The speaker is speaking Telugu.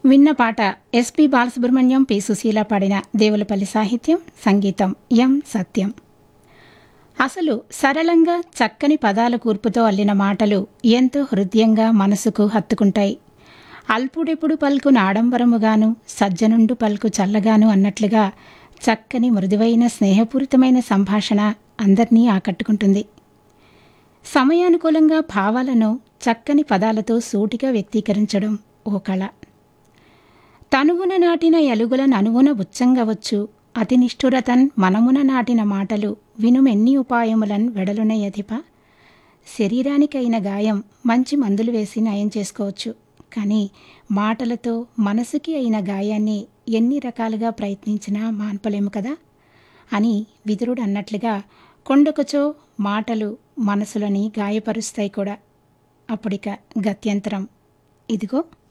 విన్న పాట ఎస్పి బాలసుబ్రహ్మణ్యం పి సుశీల పాడిన దేవులపల్లి సాహిత్యం సంగీతం ఎం సత్యం అసలు సరళంగా చక్కని పదాల కూర్పుతో అల్లిన మాటలు ఎంతో హృదయంగా మనసుకు హత్తుకుంటాయి అల్పుడెప్పుడు పలుకు నాడంబరముగాను సజ్జనుండు పలుకు చల్లగాను అన్నట్లుగా చక్కని మృదువైన స్నేహపూరితమైన సంభాషణ అందరినీ ఆకట్టుకుంటుంది సమయానుకూలంగా భావాలను చక్కని పదాలతో సూటిగా వ్యక్తీకరించడం ఓ కళ తనువున నాటిన ఎలుగులను అనువున ఉచ్చంగవచ్చు అతి నిష్ఠురతన్ మనమున నాటిన మాటలు వినుమెన్ని ఉపాయములన్ వెడలున యధిప శరీరానికైన గాయం మంచి మందులు వేసి నయం చేసుకోవచ్చు కానీ మాటలతో మనసుకి అయిన గాయాన్ని ఎన్ని రకాలుగా ప్రయత్నించినా మాన్పలేము కదా అని విదురుడు అన్నట్లుగా కొండకుచో మాటలు మనసులని గాయపరుస్తాయి కూడా అప్పుడిక గత్యంతరం ఇదిగో